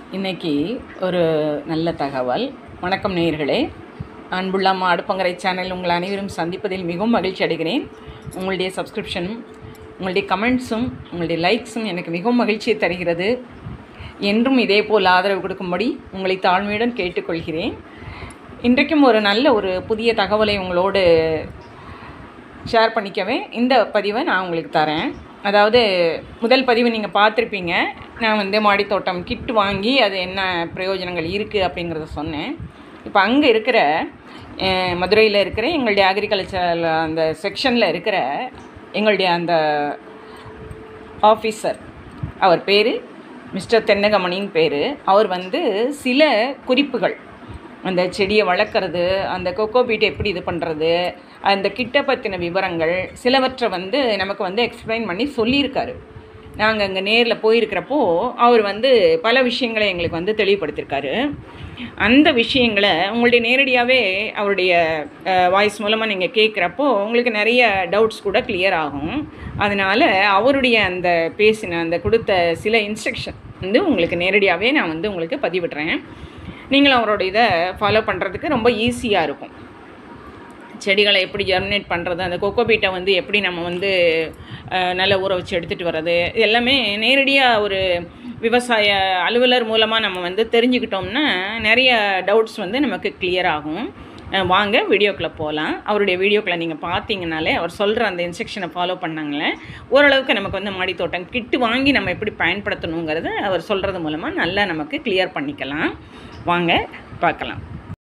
இன்னைக்கு ஒரு நல்ல தகவல் வணக்கம் நேயர்களே அன்புள்ள அம்மா அடுப்பங்கரை சேனல் உங்கள் அனைவரும் சந்திப்பதில் மிகவும் மகிழ்ச்சி அடைகிறேன் உங்களுடைய சப்ஸ்கிரிப்ஷனும் உங்களுடைய கமெண்ட்ஸும் உங்களுடைய லைக்ஸும் எனக்கு மிகவும் மகிழ்ச்சியை தருகிறது என்றும் இதே போல் ஆதரவு கொடுக்கும்படி உங்களை தாழ்மையுடன் கேட்டுக்கொள்கிறேன் இன்றைக்கும் ஒரு நல்ல ஒரு புதிய தகவலை உங்களோடு ஷேர் பண்ணிக்கவே இந்த பதிவை நான் உங்களுக்கு தரேன் அதாவது முதல் பதிவு நீங்கள் பார்த்துருப்பீங்க நான் வந்து மாடித்தோட்டம் கிட் வாங்கி அது என்ன பிரயோஜனங்கள் இருக்குது அப்படிங்கிறத சொன்னேன் இப்போ அங்கே இருக்கிற மதுரையில் இருக்கிற எங்களுடைய அக்ரிகல்ச்சர் அந்த செக்ஷனில் இருக்கிற எங்களுடைய அந்த ஆஃபீஸர் அவர் பேர் மிஸ்டர் தென்னகமணின்னு பேர் அவர் வந்து சில குறிப்புகள் அந்த செடியை வளர்க்குறது அந்த கொக்கோ பீட் எப்படி இது பண்ணுறது அந்த கிட்ட பற்றின விவரங்கள் சிலவற்றை வந்து நமக்கு வந்து எக்ஸ்பிளைன் பண்ணி சொல்லியிருக்காரு நாங்கள் அங்கே நேரில் போயிருக்கிறப்போ அவர் வந்து பல விஷயங்களை எங்களுக்கு வந்து தெளிவுபடுத்தியிருக்காரு அந்த விஷயங்களை உங்களுடைய நேரடியாகவே அவருடைய வாய்ஸ் மூலமாக நீங்கள் கேட்குறப்போ உங்களுக்கு நிறைய டவுட்ஸ் கூட கிளியர் ஆகும் அதனால் அவருடைய அந்த பேசின அந்த கொடுத்த சில இன்ஸ்ட்ரக்ஷன் வந்து உங்களுக்கு நேரடியாகவே நான் வந்து உங்களுக்கு பதிவிடுறேன் நீங்களும் அவரோட இதை ஃபாலோ பண்ணுறதுக்கு ரொம்ப ஈஸியாக இருக்கும் செடிகளை எப்படி ஜெர்மினேட் பண்ணுறது அந்த கொக்கோபீட்டை வந்து எப்படி நம்ம வந்து நல்ல ஊற வச்சு எடுத்துகிட்டு வர்றது இது எல்லாமே நேரடியாக ஒரு விவசாய அலுவலர் மூலமாக நம்ம வந்து தெரிஞ்சுக்கிட்டோம்னா நிறைய டவுட்ஸ் வந்து நமக்கு கிளியர் ஆகும் வாங்க வீடியோக்குள்ளே போகலாம் அவருடைய வீடியோக்களை நீங்கள் பார்த்தீங்கனாலே அவர் சொல்கிற அந்த இன்ஸ்ட்ரக்ஷனை ஃபாலோ பண்ணாங்களே ஓரளவுக்கு நமக்கு வந்து மாடி தோட்டம் கிட்டு வாங்கி நம்ம எப்படி பயன்படுத்தணுங்கிறத அவர் சொல்கிறது மூலமாக நல்லா நமக்கு கிளியர் பண்ணிக்கலாம் வாங்க பார்க்கலாம்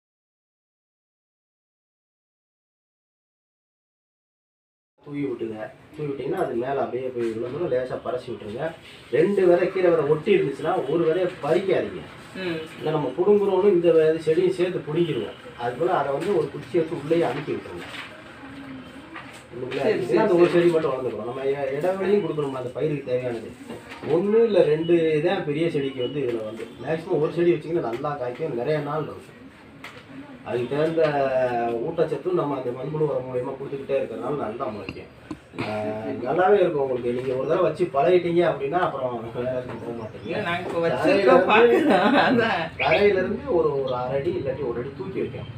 தூவி விட்டுங்க தூவி விட்டிங்கன்னா அது மேலே அப்படியே போய் விழுந்துடும் லேசாக பறசி விட்டுருங்க ரெண்டு விதை கீரை விதை ஒட்டி இருந்துச்சுன்னா ஒரு விதையை பறிக்காதீங்க இல்லை நம்ம பிடுங்குறோன்னு இந்த விதை செடியும் சேர்த்து பிடிக்கிடுவோம் அது போல் அதை வந்து ஒரு குச்சி வச்சு உள்ளேயே அமுக்கி விட்டுருங்க உள்ளுக்குள்ளே அமுக்கினா அந்த ஒரு செடி மட்டும் வளர்ந்துக்கிறோம் நம்ம இ- இடைவெளியும் கொடுக்கணும் அந்த பயிருக்கு தேவையானது ஒன்று இல்லை ரெண்டு தான் பெரிய செடிக்கு வந்து இதில் வந்து மேக்ஸிமம் ஒரு செடி வச்சிங்கன்னா நல்லா காய்க்கும் நிறைய நாள் இருக்கும் அதுக்கு தகுந்த ஊட்டச்சத்தும் நம்ம அந்த மண்புழு உரம் மூலியமாக கொடுத்துக்கிட்டே இருக்கிறதுனால நல்லா முளைக்கும் ஆஹ் நல்லாவே இருக்கும் உங்களுக்கு நீங்கள் ஒரு தடவை வச்சு பழகிட்டீங்க அப்படின்னா அப்புறம் வேற எதுக்கும் போக மாட்டீங்க நாங்கள் இப்போ வச்சிருக்கோம், பார்க்குறோம் அதான் தரையிலேருந்து ஒரு ஒரு அரை அடி இல்லாட்டி ஒரு அடி தூக்கி வைக்கும்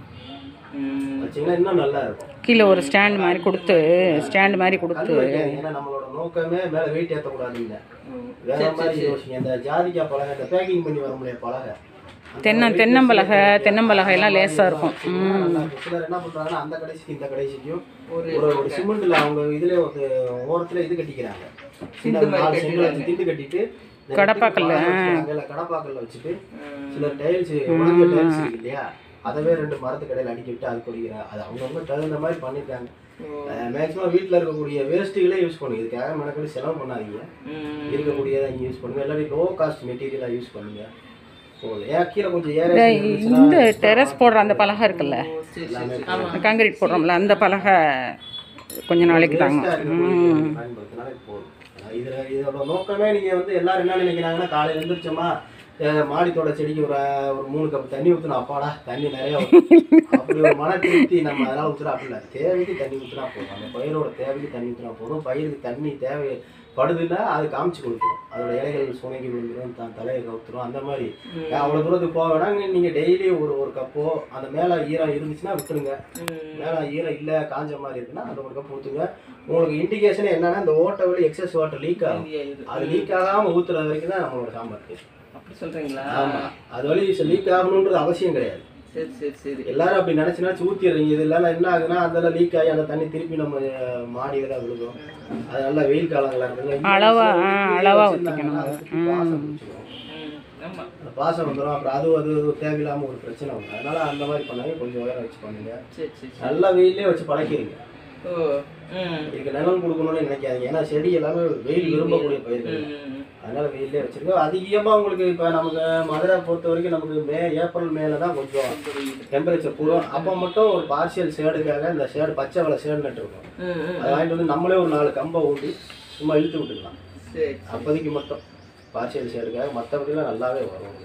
வச்சிங்கன்னா இன்னும் நல்லா இருக்கும் கீழே ஒரு ஸ்டாண்ட் மாதிரி கொடுத்து ஸ்டாண்ட் மாதிரி கல் கொடுத்து வைக்காதீங்க ஏன்னா நம்மளோட நோக்கமே மேலே வெயிட் ஏற்றக்கூடாதுங்க வேற மாதிரி யோசிங்க இந்த ஜாதிக்காய் பலகை இந்த பேக்கிங் பண்ணி வர முடியாது பலகை அந்த தென்ன weight தென்னம்பலகை வச்சு தென்னம்பலகை எல்லாம் லேசாக இருக்கும் வச்சுக்கிட்டா நல்லா இருக்கும். சிலர் என்ன பண்றாங்கன்னா அந்த கடைசிக்கு இந்த கடைசிக்கும் ஒரு ஒரு சிமெண்ட்ல அவங்க இதுல ஒரு ஓரத்துல இது கட்டிக்கிறாங்க சின்ன நாலு செங்கல் வச்சு திண்டு கட்டிட்டு இந்த கடப்பாக்கல்ல, பாறை வச்சிருக்காங்க, இல்ல கடப்பாக்கல்ல வச்சுட்டு சிலர் டைல்ஸ் உடஞ்ச டைல்ஸ் இருக்கு இல்லையா அதவே ரெண்டு மரத்து கடையில் அடிக்கி விட்டு அது குடிக்கிற அது அவங்கவுங்க தகுந்த மாதிரி பண்ணிருக்காங்க மேக்ஸிமம் வீட்டில் இருக்கக்கூடிய வேஸ்ட்டுகளே யூஸ் பண்ணுங்க இதுக்காக மெனக்கடி செலவு பண்ணாதீங்க இருக்கக்கூடியதை யூஸ் பண்ணுங்க எல்லாரும் லோ காஸ்ட் மெட்டீரியலாக யூஸ் பண்ணுங்க போதும் ஏன் கீழே கொஞ்சம் ஏற இந்த டெரஸ் போடுற அந்த பலகை இருக்குல்ல காங்கிரீட் போடுறோம்ல அந்த பலகை கொஞ்ச நாளைக்கு தாங்க பயன்படுத்தினாலே போதும் அஹ் இதுல இதோட நோக்கமே நீங்க வந்து எல்லாரும் என்ன நினைக்கிறாங்கன்னா காலையில எழுந்திரிச்சோமா அஹ் மாடித்தோட செடிக்கு ஒரு அஹ், ஒரு மூணு கப் தண்ணி ஊற்றணும் அப்பாடா தண்ணி நிறைய ஊத்தணும். அப்படி ஒரு மன திருப்தி நம்ம அதனால ஊற்றுறா அப்படி இல்லை தேவைக்கு தண்ணி ஊற்றினா போதும் அந்த பயிரோட தேவைக்கு தண்ணி ஊற்றினா போதும் பயிருக்கு தண்ணி தேவை படுதுன்னா அது காமிச்சு கொடுத்துரும் அதோட இலைகள் சுனைக்கு விழுந்துரும் தான் தலையை கவுத்துரும் அந்த மாதிரி அவ்வளோ தூரத்துக்கு போக வேணாங்க நீங்கள் டெய்லி ஒரு ஒரு கப்போ அந்த மேலே ஈரம் இருந்துச்சுன்னா விட்டுருங்க மேலே ஈரம் இல்லை காஞ்ச மாதிரி இருக்குன்னா அந்த ஒரு கப் ஊற்றுங்க உங்களுக்கு இண்டிகேஷன் என்னன்னா இந்த ஓட்டை வழி எக்ஸஸ் வாட்டர் லீக் ஆகும் அது லீக் ஆகாமல் ஊற்றுறது வரைக்கும் தான் நம்மளோட சாமர்த்தியம் அப்படி சொல்கிறீங்களா ஆமாம் அது வழி லீக் ஆகணுன்றது அவசியம் கிடையாது சரி சரி சரி எல்லாரும் அப்படி நினச்சி நினச்சி ஊற்றிடுறீங்க இது இல்லைன்னா என்ன ஆகுதுன்னா அந்த லீக் ஆகி அந்த தண்ணி திருப்பி நம்ம மாடியில் தான் விழுகும் அது நல்லா வெயில் காலங்களா இருக்குங்க அளவா, ஆ, அளவா வச்சிருந்தாங்கன்னா அதை சுத்தி பாசம் பிடிச்சிக்கும். ஆமாம் அந்த பாசம் வந்துடும் அப்புறம் அது அது தேவையில்லாமல் ஒரு பிரச்சனை வரும் அதனால அந்த மாதிரி பண்ணாங்க கொஞ்சம் உயரம் வச்சு பண்ணுங்க சரி சரி நல்லா வெயிலே வச்சு பழக்கிடுங்க ஓ ம் இதுக்கு நிலம் கொடுக்கணும்னு நினைக்காதீங்க ஏன்னா செடி எல்லாமே வெயில் விரும்பக்கூடிய பயிர்கள் அதனால வெயிலே வச்சிருக்கோம் அதிகமாக உங்களுக்கு இப்போ நமக்கு மதுரை பொறுத்த வரைக்கும் நமக்கு மே ஏப்ரல் மேல தான் கொஞ்சம் டெம்பரேச்சர் கூடும் அப்போ மட்டும் ஒரு பார்சியல் ஷேடுக்காக இந்த ஷேடு பச்சை வலை ஷேடு நட்டுருக்கோம் அதை வாங்கிட்டு வந்து நம்மளே ஒரு நாலு கம்பை ஊட்டி சும்மா இழுத்து விட்டுக்கலாம் சரி அப்போதைக்கு மட்டும் பார்சியல் ஷேடுக்காக மற்றபடிலாம் நல்லாவே வரும்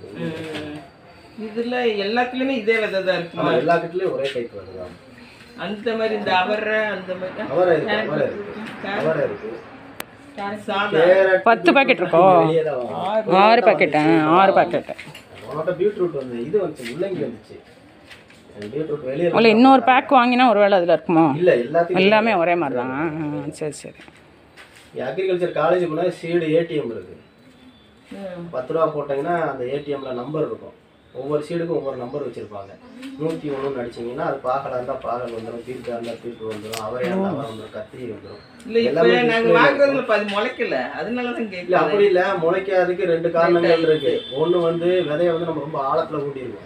இதுல எல்லாத்துலயுமே இதே விதை தான் இருக்குமா ஆமா, எல்லா கிட்டலையும் ஒரே டைப் வருது அந்த மாதிரி இந்த அவரை அந்த மாதிரி அவரை இருக்கு அவரை இருக்கு அவரை இருக்கு கேரட் பத்து பாக்கெட் இருக்கோ வெளியே தான் வரும். ஆறு பாக்கெட்டு ஆறு பாக்கெட்டு உன்னோட பீட்ரூட் வந்து இது வந்துச்சு முள்ளங்கி வந்துச்சு எனக்கு பீட்ரூட் வெளியே இல்லை இன்னொரு பேக் வாங்கினா ஒருவேளை அதில் இருக்குமோ இல்ல எல்லாத்தையும் எல்லாமே ஒரே மாதிரி தான் ஆ, சரி சரி அக்ரிகல்ச்சர் காலேஜ் போனால் சீடு ஏடிஎம் இருக்கு பத்து ரூபா போட்டீங்கன்னா அந்த ஏடிஎம்ல நம்பர் இருக்கும் ஒவ்வொரு சீடுக்கும் ஒவ்வொரு நம்பர் வச்சிருப்பாங்க நூற்றி ஒன்றுன்னு அடிச்சீங்கன்னா அது பாக்கலா இருந்தால் பாகல் வந்துடும் பீர்க்கா இருந்தால் பீர்க்கு வந்துடும் அவரையா இருந்தால் அவரை வந்துடும் கத்திரி வந்துடும் இல்ல இப்ப நாங்க வாங்குறதுல பாதி முளைக்கல அதனாலதான் இல்ல கேட்கல அப்படி இல்ல முளைக்காததுக்கு ரெண்டு காரணங்கள் இருக்கு ஒண்ணு வந்து விதைய வந்து நம்ம ரொம்ப ஆழத்துல ஊட்டிருக்கோம்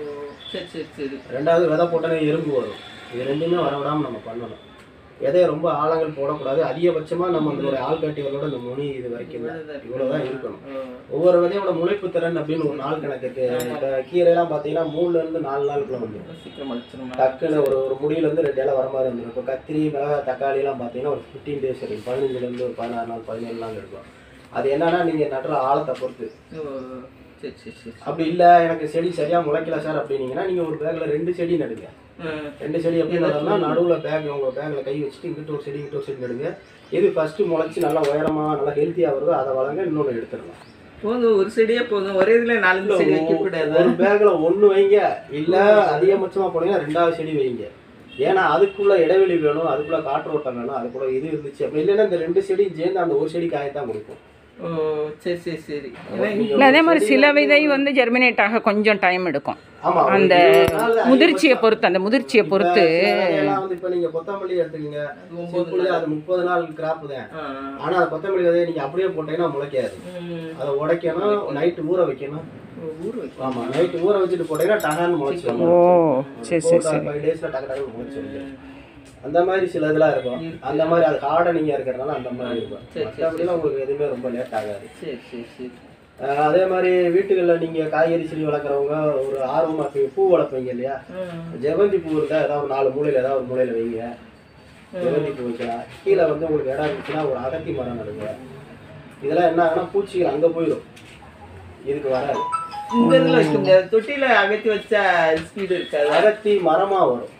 சரி சரி சரி ரெண்டாவது விதை போட்டோன்னே எறும்பு வரும் இது ரெண்டுமே வர விடாம நம்ம பண்ணணும் விதைய ரொம்ப ஆழங்கள் போடக்கூடாது அதிகபட்சமா நம்ம அந்த ஆள்காட்டிகளோட இந்த முனி இது வரைக்கும் தான். இவ்வளவுதான் இருக்கணும் ஒவ்வொரு விதையோட முளைப்பு திறன் அப்படின்னு ஒரு நாள் கணக்கு இருக்கு இப்ப கீரைலாம் பாத்தீங்கன்னா மூணுல இருந்து நாலு நாளுக்குள்ள வந்துடும் சீக்கிரம் முளைச்சிரும் டக்குன்னு ஒரு ஒரு முடியில இருந்து ரெண்டு இலை வர மாதிரி வந்துடும் இப்போ கத்திரி மிளகாய் தக்காளி எல்லாம் பாத்தீங்கன்னா ஒரு ஃபிஃப்டீன் டேஸ் இருக்கு பதினஞ்சுல இருந்து ஒரு பதினாறு நாள் பதினேழு நாள் இருக்கும் அது என்னன்னா நீங்க நடுற ஆழத்தை பொறுத்து ஓ, சரி சரி சரி அப்படி இல்ல எனக்கு செடி சரியா முளைக்கல சார் அப்படின்னீங்கன்னா நீங்க ஒரு பேக்ல ரெண்டு செடி நடுங்க ம். ரெண்டு செடி எப்படி நடணும்னா நடுவுல பேக் உங்க பேக்ல கை வச்சுட்டு இங்கிட்ட ஒரு செடி இங்கிட்ட ஒரு செடி நடுங்க எது ஃபர்ஸ்ட் முளைச்சு நல்லா உயரமா நல்லா ஹெல்த்தியா வருதோ அதை வளங்க இன்னொன்று எடுத்துடலாம் போதும் ஒரு செடியே போதும் ஒரே இதுல நாலஞ்சு செடி வைக்க கூடாது ஒரு பேக்ல ஒண்ணு வைங்க இல்ல அதிகபட்சமா போனீங்கன்னா ரெண்டாவது செடி வைங்க ஏன்னா அதுக்குள்ள இடைவெளி வேணும் அதுக்குள்ள காற்றோட்டம் வேணும் அதுக்குள்ள இது இருந்துச்சு அப்படி இல்லைன்னா இந்த ரெண்டு செடியும் சேர்ந்து அந்த ஒரு செடி காயத்தான் கொடுக்கும் ஓ சரி சரி சரி ஏன்னா நீங்க இல்லை அதே ஒரு மாதிரி செடி சில வந்து- விதை வந்து ஜெர்மினேட் ஆக கொஞ்சம் டைம் எடுக்கும் ஆமா ஒரு அந்த இருபது நாள்ல முதிர்ச்சியை அதிகபட்சம் பொறுத்து அந்த முதிர்ச்சியை இப்ப பொறுத்து சில விதையெல்லாம் வந்து இப்ப நீங்க கொத்தமல்லி எடுத்துக்கீங்க சிம்பிள் அது முப்பது நாள் கிராப் தான் ஆ, ஆ. ஆனா அது கொத்தமல்லி விதையை நீங்க அப்படியே போட்டீங்கன்னா முளைக்காது ம். அதை உடைக்கணும் நைட்டு ஊற வைக்கணும் ஓ, ஊற வைக்க ஆமா நைட்டு ஊற வச்சுட்டு போட்டீங்கன்னா டகான்னு முளைச்சு ஓ சரி சரி சரி ஃபைவ் டேஸ்ல டக்கு டக்கு முளைச்சு வந்துரும். அந்த மாதிரி சில இதெல்லாம் இருக்கும் அந்த மாதிரி அது ஹார்டனிங்கா இருக்கிறதுனால அந்த மாதிரி இருக்கும் சரி, சரி, மற்றபடிலாம் உங்களுக்கு எதுவுமே ரொம்ப லேட் ஆகாது சரி சரி சரி அஹ் அதே மாதிரி வீட்டுகளில் நீங்க காய்கறி செடி வளர்க்குறவங்க ஒரு ஆர்வமா இருப்பீங்க பூ வளர்ப்பீங்க இல்லையா ம். ஜெவந்தி பூ இருந்தா ஏதாவது ஒரு நாலு மூலையில ஏதாவது ஒரு மூலையில வைங்க ஜெவந்தி பூ வைக்கலாம் கீழே வந்து உங்களுக்கு இடம் இருந்துச்சுன்னா ஒரு அகத்தி மரம் நடுங்க இதெல்லாம் என்ன ஆகுனா பூச்சிகள் அங்க போயிடும் இதுக்கு வராது இந்த இதுல வைக்க முடியாது தொட்டில அகத்தி வச்சா ஸ்பீடு இருக்காது அகத்தி மரமா வரும்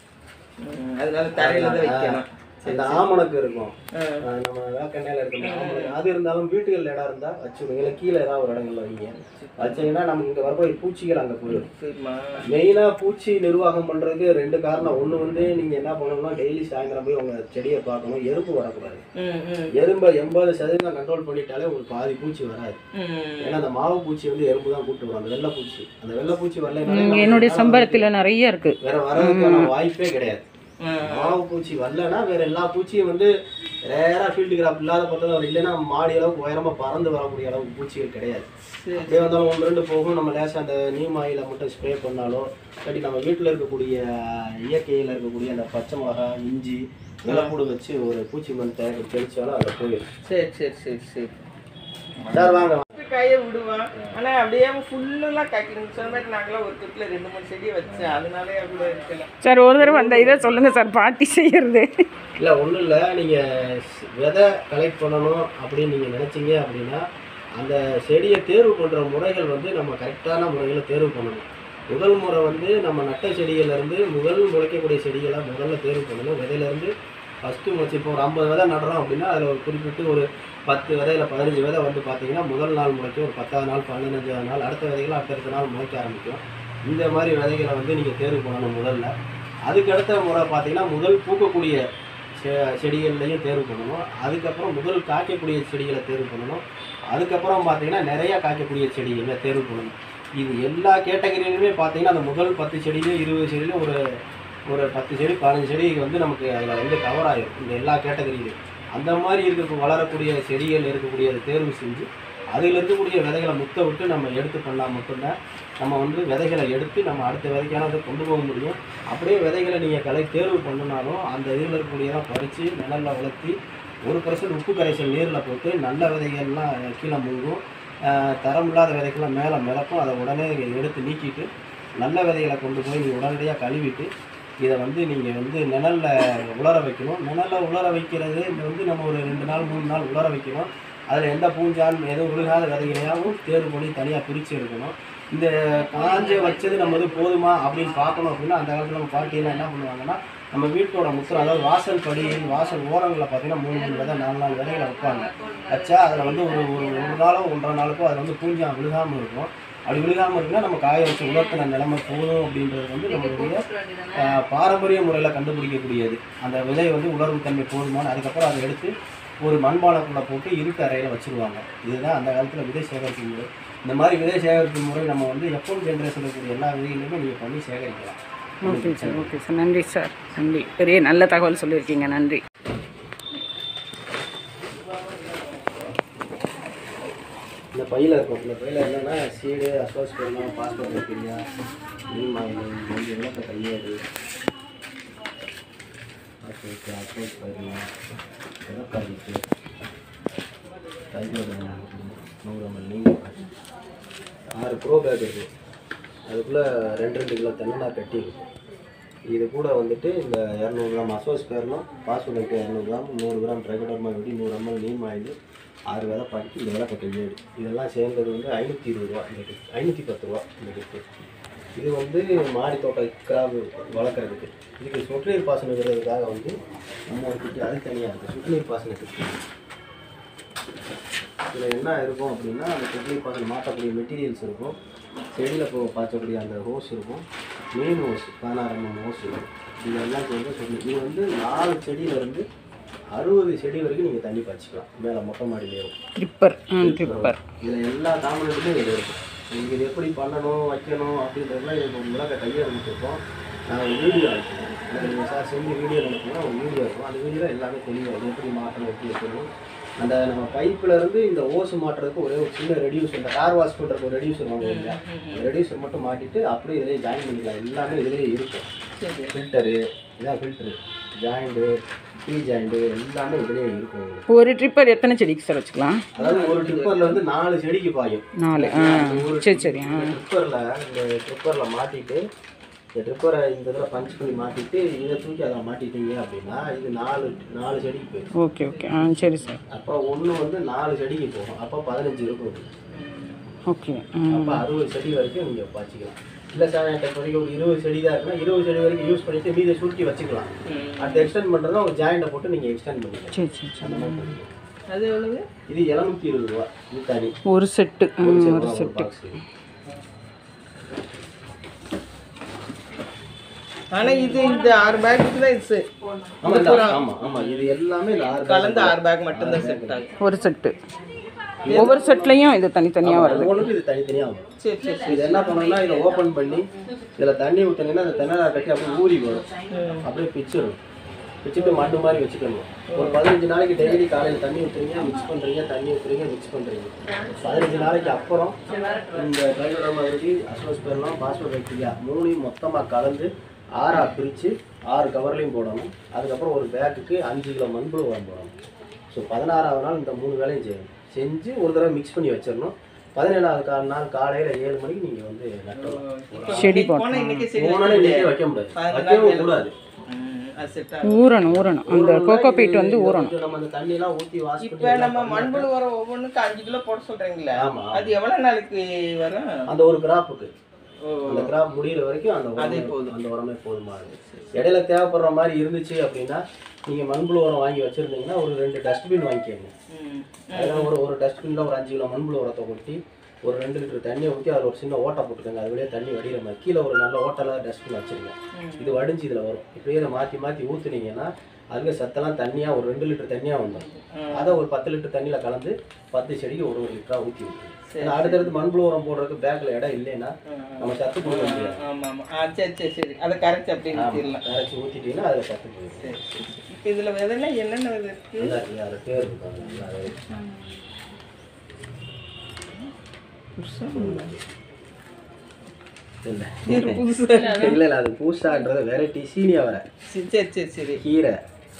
ம், அதனால தரையில தான் வைக்கணும் இந்த ஆமணக்கு இருக்கும் ம். அஹ் நம்ம வேக்கண்ணையில இருக்கிற ஆமணக்கு அது இருந்தாலும் வீட்டுகள் இடம் இருந்தா வச்சுருங்க இல்லை கீழே ஏதாவது ஒரு இடங்கள்ல வைங்க வச்சீங்கன்னா நமக்கு இங்க வரப்போ பூச்சிகள் அங்க போயிடும் சரிம்மா மெயினா பூச்சி நிர்வாகம் பண்றதுக்கு ரெண்டு காரணம் ஒண்ணு வந்து நீங்க என்ன பண்ணணும்னா டெய்லி சாயந்தரம் போய் உங்க செடியை பார்க்கணும் எறும்பு வரக்கூடாது ம் ம் எறும்பை எண்பது சதவீதம் கண்ட்ரோல் பண்ணிட்டாலே உங்களுக்கு பாதி பூச்சி வராது ம் ஏன்னா அந்த மாவு பூச்சி வந்து எறும்பு தான் கூட்டு வரும் அந்த வெள்ளை பூச்சி அந்த வெள்ளை பூச்சி ம், வரல என்னுடைய சம்பரத்தில் நிறைய இருக்கு வேற வரதுக்கான வாய்ப்பே கிடையாது ம். மாவு பூச்சி வரலன்னா வேற எல்லா பூச்சியும் வந்து ரேரா ஃபீல்டு கிராப் இல்லாத பக்கம் வரும் இல்லைன்னா மாடி அளவுக்கு உயரமா பறந்து வரக்கூடிய அளவுக்கு பூச்சிகள் கிடையாது சரி அப்படியே வந்தாலும் ஒன்று ரெண்டு போகும் நம்ம லேசாக அந்த நீம் ஆயில மட்டும் ஸ்ப்ரே பண்ணாலோ இல்லாட்டி நம்ம வீட்டில் இருக்கக்கூடிய இயற்கையில் இருக்கக்கூடிய அந்த பச்சை மிளகா இஞ்சி வெள்ளப்பூடு வச்சு ஒரு பூச்சி மருந்து தெளிச்சாலும் அதில் போயிடும் சரி சரி சரி சரி சார் வாங்க காய விடுவான் ஆனா அப்படியே ஃபுல்லெல்லாம் காய்க்கணும் சொன்ன மாதிரி நாங்களாம் ஒரு தொட்டில் ரெண்டு மூணு செடி வச்சேன் அதனாலே அவ்வளோ இருக்கலாம் சார் ஒரு தடவை அந்த இதை சொல்லுங்க சார் பாட்டி செய்யறது இல்லை ஒன்றும் இல்லை நீங்கள் விதை கலெக்ட் பண்ணணும் அப்படின்னு நீங்கள் நினச்சிங்க அப்படின்னா அந்த செடியை தேர்வு பண்ணுற முறைகள் வந்து நம்ம கரெக்டான முறைகளை தேர்வு பண்ணணும் முதல் முறை வந்து நம்ம நட்ட செடிகள்லேருந்து முதல் முளைக்கக்கூடிய செடிகளை முதல்ல தேர்வு பண்ணணும் விதையிலேருந்து ஃபஸ்ட்டு முளைச்சி இப்போ ஒரு ஐம்பது விதை நடுறோம் அப்படின்னா அதில் ஒரு குறிப்பிட்டு ஒரு பத்து விதை இல்லை பதினஞ்சு விதை வந்து பார்த்தீங்கன்னா முதல் நாள் முளைக்கும் ஒரு பத்தாவது நாள் பதினஞ்சாவது நாள் அடுத்த விதைகள் அடுத்தடுத்த நாள் முளைக்க ஆரம்பிக்கும் இந்த மாதிரி விதைகளை வந்து நீங்கள் தேர்வு பண்ணணும் முதல்ல அதுக்கு அடுத்த முறை பார்த்தீங்கன்னா முதல் பூக்கக்கூடிய செ- செடிகள்லையும் தேர்வு பண்ணணும் அதுக்கப்புறம் முதல் காய்க்கக்கூடிய செடிகளை தேர்வு பண்ணணும் அதுக்கப்புறம் பார்த்தீங்கன்னா நிறைய காய்க்கக்கூடிய செடிகளை தேர்வு பண்ணணும் இது எல்லா கேட்டகரியிலுமே பார்த்தீங்கன்னா அந்த முதல் பத்து செடியிலும் இருபது செடியிலும் ஒரு ஒரு பத்து செடி பதினஞ்சு செடி வந்து நமக்கு அதில் வந்து கவர் ஆகிடும் இந்த எல்லா கேட்டகரியிலும் அந்த மாதிரி இருக்க வளரக்கூடிய செடிகள் இருக்கக்கூடியதை தேர்வு செஞ்சு அதில் இருக்கக்கூடிய விதைகளை முத்த விட்டு நம்ம எடுத்து பண்ணால் மட்டும்தான் நம்ம வந்து விதைகளை எடுத்து நம்ம அடுத்த விதைக்கானதை கொண்டு போக முடியும் அப்படியே விதைகளை நீங்கள் கலை தேர்வு பண்ணினாலும் அந்த இதில் இருக்கக்கூடியதான் பறித்து நிழலில் வளர்த்தி ஒரு பர்சன்ட் உப்பு கரைசல் நீரில் போட்டு நல்ல விதைகள்லாம் கீழே முங்கும் ஆஹ் தரம் இல்லாத விதைகள்லாம் மேலே மிதக்கும் அதை உடனே எடுத்து நீக்கிட்டு நல்ல விதைகளை கொண்டு போய் நீங்கள் உடனடியாக கழுவிட்டு இதை வந்து நீங்கள் வந்து நிழலில் உலர வைக்கணும் நிழலில் உலர வைக்கிறது இது வந்து நம்ம ஒரு ரெண்டு நாள் மூணு நாள் உலர வைக்கணும் அதில் எந்த பூஞ்சான் எதுவும் விழுகாத விதைகளையாகவும் தேர்வு பண்ணி தனியாக பிரித்து எடுக்கணும் இந்த காஞ்ச வச்சது நம்ம வந்து போதுமா அப்படின்னு பார்க்கணும் அப்படின்னா அந்த காலத்தில் நம்ம பாட்டியெல்லாம் என்ன பண்ணுவாங்கன்னா நம்ம வீட்டோட முத்திரம் அதாவது வாசல் படி வாசல் ஓரங்களில் பார்த்தீங்கன்னா மூணு மூணு விதை நாலு நாலு விதைகளை வைப்பாங்க வச்சா அதில் வந்து ஒரு ஒரு ஒரு நாளோ ஒன்றரை நாளுக்கோ அதில் வந்து பூஞ்சா விழுகாமல் இருக்கும் அப்படி விழுகாமல் இருக்குன்னா நம்ம காய வச்சு உலர்த்தின நிலைமை போதும் அப்படின்றது வந்து நம்மளுடைய ஆஹ், பாரம்பரிய முறையில் கண்டுபிடிக்கக்கூடியது அந்த விதை வந்து உலர்வு தன்மை போதுமான அதுக்கப்புறம் அதை எடுத்து ஒரு மண்பானைக்குள்ளே போட்டு இருட்டு அறையில் வச்சுருவாங்க இதுதான் அந்த காலத்தில் விதை சேகரிக்கும் முறை இந்த மாதிரி விதை சேகரிக்கும் முறை நம்ம வந்து எப்பவும் ஜென்ரேஷனில் இருக்கக்கூடிய எல்லா விதைகளையுமே நீங்கள் பண்ணி சேகரிக்கலாம் ஓகே சார் ஓகே சார் நன்றி சார் நன்றி பெரிய நல்ல தகவல் சொல்லியிருக்கீங்க நன்றி இந்த பையில் இருக்கும் இந்த பையில் என்னென்னா சீடு அசோஸ் பண்ணலாம் பாஸ்போர்ட் வைக்கிறியா மீன் மாயில் வந்து விளக்க கையேறு பாஸ்போர்ட் அசோஸ் பண்ணலாம் விளக்காதிக்கு கையோட நூறு எம்எல் நீங்க ஆறு ப்ரோ பேக் இருக்குது அதுக்குள்ளே ரெண்டு ரெண்டு கிலோ தென்னெண்ணெய் கட்டி இருக்கும் இது கூட வந்துட்டு இந்த இரநூறு கிராம் அசோஸ் பேரணும் பாஸ்போர்ட் இரநூறு கிராம் நூறு கிராம் ட்ரைகோடர்மா வெடி நூறு எம்எல் நீம் ஆயில் ஆறு விதை பாக்கி இந்த விளக்க கையேடு இதெல்லாம் சேர்ந்தது வந்து ஐநூற்றி இருபது ரூபா இந்த கிஃப்ட் ஐநூற்றி பத்து ரூபா இந்த கிஃப்ட் இது வந்து மாடி தோட்ட கிராப் வளர்க்குறதுக்கு இதுக்கு சொட்டு நீர் பாசனம் விடுறதுக்காக வந்து நம்ம ஒரு கிட்டு அது தனியாக இருக்குது சொட்டு நீர் பாசன கிட்டு இதில் என்ன இருக்கும் அப்படின்னா அந்த சொட்டு நீர் பாசனம் மாற்றக்கூடிய மெட்டீரியல்ஸ் இருக்கும் செடியில் போ பாய்ச்சக்கூடிய அந்த ஹோஸ் இருக்கும் மெயின் ஹோஸ் பதினாறு எம்எம் ஹோஸ் இருக்கும் இது எல்லாம் சேர்ந்து சொல்லி இது வந்து நாலு செடியிலேருந்து அறுபது செடி வரைக்கும் நீங்கள் தண்ணி பாய்ச்சிக்கலாம் மேலே மொட்டை மாடியிலே ட்ரிப்பர் ம் ட்ரிப்பர் இதில் எல்லா காம்பனண்ட்டுமே இதில் இருக்கும் நீங்கள் இது எப்படி பண்ணணும் வைக்கணும் அப்படின்றதுலாம் இது உங்களுக்கு கையை அனுப்பிச்சிருக்கோம் நாங்கள் வீடியோ அனுப்புவோம் நீங்கள் சார் செஞ்சு வீடியோ அனுப்புனா ஒரு வீடியோ இருக்கும் அந்த வீடியோ எல்லாமே தெளிவாக இது எப்படி மாற்றணும் எப்படி வைக்கணும் அந்த நம்ம பைப்பில் இருந்து இந்த ஓசு மாட்டுறதுக்கு ஒரே ஒரு சின்ன ரெடியூசர் இந்த கார் வாஷ் பண்ணுறதுக்கு ஒரு ரெடியூசர் வாங்குவோம் இல்லையா அந்த ரெடியூசர் மட்டும் மாட்டிட்டு அப்படியே இதிலே ஜாயின் பண்ணிக்கலாம் எல்லாமே இதிலே இருக்கும் ஃபில்டரு இதான் ஃபில்டரு ஜாயிண்ட்டு டீ ஜாயிண்ட்டு எல்லாமே இதிலே இருக்கும் உங்களுக்கு. ஒரு ட்ரிப்பர் எத்தனை செடிக்கு சார் வச்சுக்கலாம் அதாவது ஒரு ட்ரிப்பரில் வந்து நாலு செடிக்கு பாயும் நாலு ஆ சரி சரி ஆ ட்ரிப்பரில் இந்த ட்ரிப்பரில் மாட்டிட்டு இந்த ட்ரிப்பரை இந்த இதில் பஞ்ச் பண்ணி மாட்டிட்டு இதை தூக்கி அதை மாட்டிட்டீங்க அப்படின்னா இது நாலு நாலு செடிக்கு போயிடும் ஓகே ஓகே ஆ சரி சார் அப்போ ஒன்று வந்து நாலு செடிக்கு போகும் அப்போ பதினஞ்சு இருக்கும் இது. ஓகே ம் அப்போ அறுபது செடி வரைக்கும் நீங்கள் பாய்ச்சிக்கலாம் இல்லை சார் என்கிட்ட இப்போதைக்கு ஒரு இருபது செடி தான் இருக்குன்னா இருபது செடி வரைக்கும் யூஸ் பண்ணிட்டு மீதை சுருட்டி வச்சுக்கலாம் அடுத்து எக்ஸ்டெண்ட் பண்ணுறதா ஒரு ஜாயிண்டை போட்டு நீங்கள் எக்ஸ்டெண்ட் பண்ணிக்கலாம் சரி சரி சரி அந்த மாதிரி பண்ணிக்கலாம். அது எவ்வளவு இது எழுநூத்தி இருபது ரூபா இது தனி ஒரு செட்டு ம், ஒரு ஒரு செட் செட்டு பாக்ஸ் ஆனா இது இந்த ஆறு பேக்கு தான் இது set. ஆமா இந்த- ஆமா ஆமா இது எல்லாமே இந்த ஆறு கலந்து ஆறு பேக் மட்டும்தான் செட் ஆகும் ஒரு செட்டு ஒவ்வொரு செட்லேயும் இது தனித்தனியாக வருது ஒவ்வொன்றுக்கும் இது தனித்தனியாக வரும் சரி சரி சரி இது என்ன பண்ணணும்னா இதை ஓப்பன் பண்ணி இதில் தண்ணி ஊற்றுனீங்கன்னா அந்த தென்னலை கட்டி அப்படியே ஊறி வரும் அப்படியே பிச்சிடும் பிச்சுட்டு மண்டு மாதிரி வச்சுக்கணும் ஒரு பதினஞ்சு நாளைக்கு டெய்லி காலையில் தண்ணி ஊற்றுறீங்க மிக்ஸ் பண்ணுறீங்க தண்ணி ஊற்றுறீங்க மிக்ஸ் பண்ணுறீங்க பதினஞ்சு நாளைக்கு அப்புறம் இந்த ட்ரைகோடர்மா வெட்டி அசோஸ்பெல்லாம் பாஸ்போர்ட் வைக்கிறியா மூணையும் மொத்தமாக கலந்து ஆறாக பிரித்து ஆறு கவர்லையும் போடணும் அதுக்கப்புறம் ஒரு பேக்குக்கு அஞ்சு கிலோ மண்புழு உரம் போடணும் ஸோ பதினாறாவது நாள் இந்த மூணு வேலையும் செய்யணும் செஞ்சு ஒரு தடவை மிக்ஸ் பண்ணி வச்சிடணும் பதினேழாவது கா நாள் காலையில் ஏழு மணிக்கு நீங்கள் வந்து நட்டலாம் செடி போனா இன்னைக்கு செடி மூணு நாள் இன்னைக்கே வைக்க முடியாது வைக்கவும் கூடாது ம், அது செட் ஆகும் ஊறணும் ஊறணும் அந்த கோகோ பீட் வந்து ஊறணும் கொஞ்சம் நம்ம அந்த தண்ணியெல்லாம் ஊற்றி வாஷ் இப்ப பண்ணி நம்ம மண்புழு உரம் ஒவ்வொன்றுக்கு அஞ்சு கிலோ போட சொல்றீங்களா ஆமா. அது எவ்வளவு நாளைக்கு வரும் அந்த ஒரு கிராப்புக்கு ஓ, அந்த கிராப் முடியிற வரைக்கும் அந்த அதே உரமே போதும். அந்த உரமே போதுமானது இடையில தேவைப்படுற மாதிரி இருந்துச்சு அப்படின்னா நீங்கள் மண்புழு உரம் வாங்கி வச்சுருந்தீங்கன்னா ஒரு ரெண்டு டஸ்ட்பின் வாங்கிக்கோங்க ம். அதில் ஒரு ஒரு டஸ்ட்பினில் ஒரு அஞ்சு கிலோ மண்புழு உரத்தை கொட்டி ஒரு ரெண்டு லிட்டர் தண்ணியை ஊற்றி அதில் ஒரு சின்ன ஓட்டை போட்டுக்கோங்க அது வழியாக தண்ணி வடிகிற மாதிரி கீழே ஒரு நல்ல ஓட்டெல்லாம் டஸ்ட்பின் வச்சுருங்க இது வடிஞ்சு இதில் வரும் இப்படியே இதை மாற்றி மாற்றி ஊற்றுனீங்கன்னா அதுக்கு சத்தெல்லாம் தண்ணியாக ஒரு ரெண்டு லிட்டர் தண்ணியாக வந்துடும் அதை ஒரு பத்து லிட்டர் தண்ணியில் கலந்து பத்து செடிக்கு ஒரு ஒரு லிட்டராக ஊற்றி விட்டுருங்க ஏன்னா அடுத்தடுத்து மண்புழு உரம் போடுறதுக்கு பேக்கில் இடம் இல்லைன்னா நம்ம சத்து கொடுக்க முடியாது ஆமா ஆமா ஆ சரி சரி சரி அதை கரைச்சி அப்படியே ஊற்றிடலாம் கரைச்சி ஊற்றிட்டீங்கன்னா அதில் சத்து போயிடும் சரி சரி இப்போ இதுல விதைலாம் என்னென்ன விதை இருக்கு நல்லா இருக்கு அது பேர் இருக்காங்க நல்லா இருக்கு. இல்ல இது புதுசா இல்லை இல்லை அது பூசான்றது வெரைட்டி சீனியா வர சரி சரி சரி சரி கீரை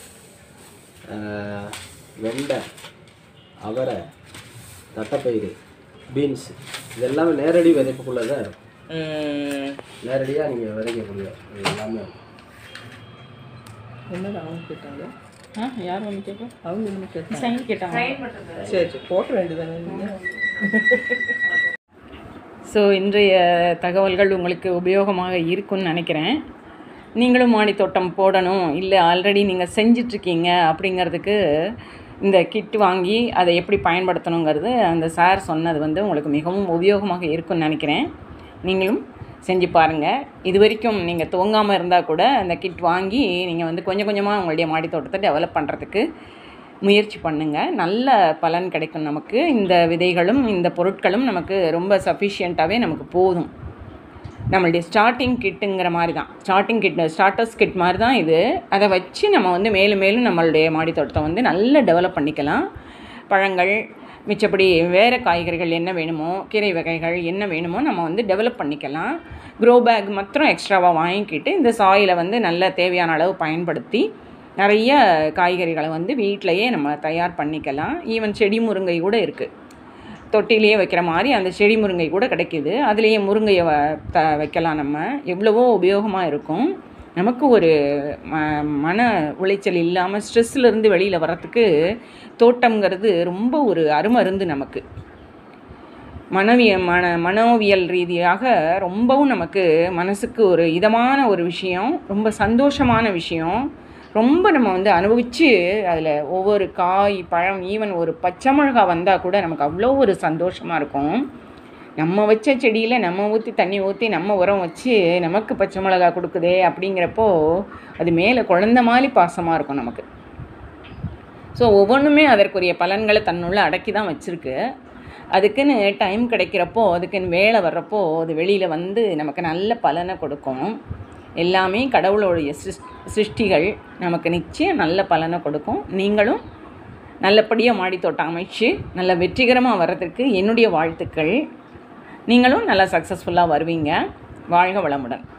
ஆஹ், வெண்டை அவரை தட்டைப்பயிறு பீன்ஸ் இது எல்லாமே நேரடி விதைப்புக்குள்ளே தான் இருக்கும் ம், நேரடியாக நீங்கள் விதைக்கக்கூடிய இது எல்லாமே இருக்கும். என்னது அவங்க கேட்டாங்க ஆ யார் வந்து கேட்பா அவங்க என்ன கேட்டாங்க சைன் கேட்டாங்க சரி சரி போட்ட வேண்டியதானே நீங்க ஸோ இன்றைய தகவல்கள் உங்களுக்கு உபயோகமாக இருக்கும்னு நினைக்கிறேன் நீங்களும் மாடி தோட்டம் போடணும் இல்லை ஆல்ரெடி நீங்கள் செஞ்சிட்ருக்கீங்க அப்படிங்கிறதுக்கு இந்த கிட் வாங்கி அதை எப்படி பயன்படுத்தணுங்கிறது அந்த சார் சொன்னது வந்து உங்களுக்கு மிகவும் உபயோகமாக இருக்கும்னு நினைக்கிறேன் நீங்களும் செஞ்சு பாருங்கள் இது வரைக்கும் நீங்கள் துவங்காமல் இருந்தால் கூட அந்த கிட் வாங்கி நீங்கள் வந்து கொஞ்சம் கொஞ்சமாக உங்களுடைய மாடி தோட்டத்தை டெவலப் பண்ணுறதுக்கு முயற்சி பண்ணுங்கள் நல்ல பலன் கிடைக்கும் நமக்கு இந்த விதைகளும் இந்த பொருட்களும் நமக்கு ரொம்ப சஃபிஷியண்ட்டாகவே நமக்கு போதும் நம்மளுடைய ஸ்டார்டிங் கிட்டுங்கிற மாதிரி தான் ஸ்டார்டிங் கிட் ஸ்டார்டர்ஸ் கிட் மாதிரி தான் இது அதை வச்சு நம்ம வந்து மேலும் மேலும் நம்மளுடைய மாடி தோட்டத்தை வந்து நல்லா டெவலப் பண்ணிக்கலாம் பழங்கள் மிச்சப்படி வேறு காய்கறிகள் என்ன வேணுமோ கீரை வகைகள் என்ன வேணுமோ நம்ம வந்து டெவலப் பண்ணிக்கலாம் க்ரோ பேக் மாத்திரம் எக்ஸ்ட்ராவாக வாங்கிக்கிட்டு இந்த சாயிலை வந்து நல்ல தேவையான அளவு பயன்படுத்தி நிறைய காய்கறிகளை வந்து வீட்டிலையே நம்ம தயார் பண்ணிக்கலாம் ஈவன் செடி முருங்கை கூட இருக்குது தொட்டிலேயே வைக்கிற மாதிரி அந்த செடி முருங்கை கூட கிடைக்கிது அதுலேயே முருங்கையை வ த வைக்கலாம் நம்ம எவ்வளவோ உபயோகமாக இருக்கும் நமக்கு ஒரு ம மன உளைச்சல் இல்லாமல் ஸ்ட்ரெஸ்லேருந்து வெளியில் வர்றதுக்கு தோட்டம்ங்கிறது ரொம்ப ஒரு அருமருந்து நமக்கு மனவிய மன மனோவியல் ரீதியாக ரொம்பவும் நமக்கு மனசுக்கு ஒரு இதமான ஒரு விஷயம் ரொம்ப சந்தோஷமான விஷயம் ரொம்ப நம்ம வந்து அனுபவித்து அதில் ஒவ்வொரு காய் பழம் ஈவன் ஒரு பச்சை மிளகா வந்தால் கூட நமக்கு அவ்வளோ ஒரு சந்தோஷமாக இருக்கும் நம்ம வச்ச செடியில் நம்ம ஊற்றி தண்ணி ஊற்றி நம்ம உரம் வச்சு நமக்கு பச்சை மிளகா கொடுக்குதே அப்படிங்கிறப்போ அது மேலே குழந்த மாதிரி பாசமாக இருக்கும் நமக்கு ஸோ ஒவ்வொன்றுமே அதற்குரிய பலன்களை தன்னுள்ள அடக்கி தான் வச்சுருக்கு அதுக்குன்னு டைம் கிடைக்கிறப்போ அதுக்குன்னு வேலை வர்றப்போ அது வெளியில் வந்து நமக்கு நல்ல பலனை கொடுக்கும் எல்லாமே கடவுளுடைய சிருஷ் சிருஷ்டிகள் நமக்கு நிச்சயம் நல்ல பலனை கொடுக்கும் நீங்களும் நல்லபடியாக மாடித்தோட்டம் அமைச்சு நல்ல வெற்றிகரமாக வர்றதுக்கு என்னுடைய வாழ்த்துக்கள் நீங்களும் நல்லா சக்ஸஸ்ஃபுல்லாக வருவீங்க வாழ்க வளமுடன்